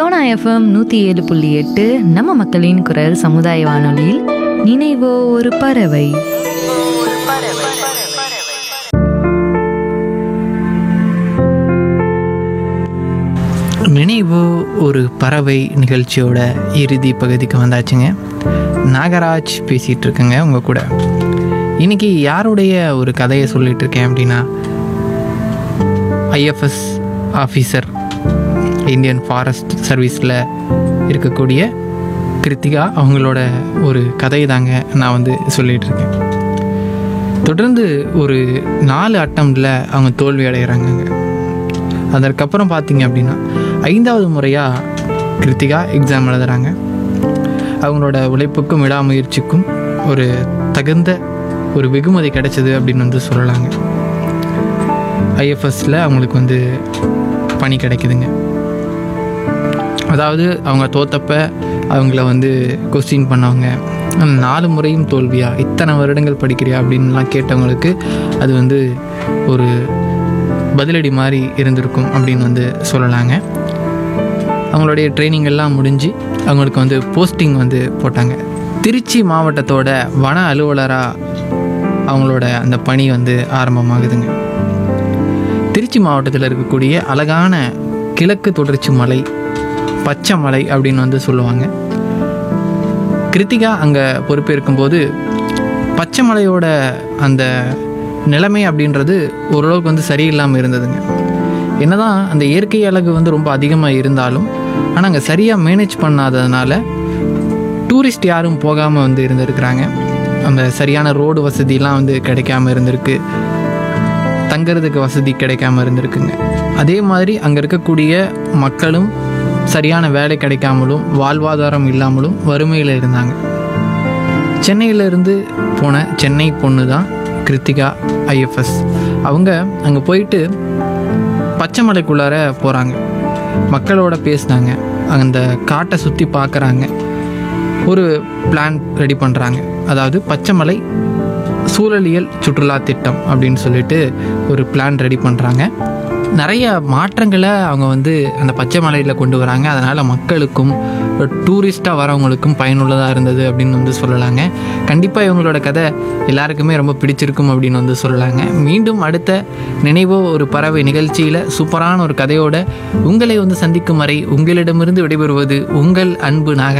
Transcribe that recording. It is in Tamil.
சோனா எஃப்எம் நூற்றி ஏழு புள்ளி எட்டு நம்ம மக்களின் குரல் சமுதாய வானொலியில் நினைவோ ஒரு பறவை நினைவு ஒரு பறவை நிகழ்ச்சியோட இறுதி பகுதிக்கு வந்தாச்சுங்க நாகராஜ் பேசிகிட்டு இருக்கேங்க உங்கள் கூட இன்னைக்கு யாருடைய ஒரு கதையை சொல்லிட்டு இருக்கேன் அப்படின்னா ஐஎஃப்எஸ் ஆஃபீஸர் இந்தியன் ஃபாரஸ்ட் சர்வீஸில் இருக்கக்கூடிய கிருத்திகா அவங்களோட ஒரு கதை தாங்க நான் வந்து சொல்லிட்டு இருக்கேன் தொடர்ந்து ஒரு நாலு அட்டம்ல அவங்க தோல்வி அடைகிறாங்கங்க அதற்கப்புறம் பார்த்தீங்க அப்படின்னா ஐந்தாவது முறையாக கிருத்திகா எக்ஸாம் எழுதுறாங்க அவங்களோட உழைப்புக்கும் விடாமுயற்சிக்கும் ஒரு தகுந்த ஒரு வெகுமதி கிடைச்சது அப்படின்னு வந்து சொல்லலாங்க ஐஎஃப்எஸில் அவங்களுக்கு வந்து பணி கிடைக்குதுங்க அதாவது அவங்க தோத்தப்ப அவங்கள வந்து கொஸ்டின் பண்ணவங்க "ஆனா, நாலு முறையும் தோல்வியா இத்தனை வருடங்கள் படிக்கிறியா அப்படின்லாம் கேட்டவங்களுக்கு அது வந்து ஒரு பதிலடி மாதிரி இருந்திருக்கும் அப்படின்னு வந்து சொல்லலாங்க அவங்களுடைய ட்ரைனிங் எல்லாம் முடிஞ்சு அவங்களுக்கு வந்து போஸ்டிங் வந்து போட்டாங்க திருச்சி மாவட்டத்தோட வன அலுவலராக அவங்களோட அந்த பணி வந்து ஆரம்பமாகுதுங்க திருச்சி மாவட்டத்தில் இருக்கக்கூடிய அழகான கிழக்கு தொடர்ச்சி மலை பச்சை மலை அப்படின்னு வந்து சொல்லுவாங்க கிருத்திகா அங்கே பொறுப்பேற்கும்போது பச்சை மலையோட அந்த நிலைமை அப்படின்றது ஓரளவுக்கு வந்து சரியில்லாமல் இருந்ததுங்க என்னதான் அந்த இயற்கை அழகு வந்து ரொம்ப அதிகமாக இருந்தாலும் ஆனால் அங்கே சரியாக மேனேஜ் பண்ணாததுனால டூரிஸ்ட் யாரும் போகாமல் வந்து இருந்திருக்கிறாங்க அந்த சரியான ரோடு வசதிலாம் வந்து கிடைக்காம இருந்திருக்கு தங்குறதுக்கு வசதி கிடைக்காம இருந்திருக்குங்க அதே மாதிரி அங்கே இருக்கக்கூடிய மக்களும் சரியான வேலை கிடைக்காமலும் வாழ்வாதாரம் இல்லாமலும் வறுமையில் இருந்தாங்க சென்னையிலேருந்து போன சென்னை பொண்ணு தான் கிருத்திகா ஐஎஃப்எஸ் அவங்க அங்கே போயிட்டு பச்சைமலைக்குள்ளார போகிறாங்க மக்களோட பேசுனாங்க அந்த காட்டை சுற்றி பார்க்குறாங்க ஒரு பிளான் ரெடி பண்ணுறாங்க அதாவது பச்சைமலை சூழலியல் சுற்றுலா திட்டம் அப்படின்னு சொல்லிட்டு ஒரு பிளான் ரெடி பண்ணுறாங்க நிறைய மாற்றங்களை அவங்க வந்து அந்த பச்சை மலையில் கொண்டு வராங்க அதனால் மக்களுக்கும் டூரிஸ்ட்டாக வரவங்களுக்கும் பயனுள்ளதாக இருந்தது அப்படின்னு வந்து சொல்லலாங்க கண்டிப்பாக இவங்களோட கதை எல்லாருக்குமே ரொம்ப பிடிச்சிருக்கும் அப்படின்னு வந்து சொல்லலாங்க மீண்டும் அடுத்த நினைவோ ஒரு பறவை நிகழ்ச்சியில் சூப்பரான ஒரு கதையோட உங்களை வந்து சந்திக்கும் வரை உங்களிடமிருந்து விடைபெறுவது உங்கள் அன்பு நாக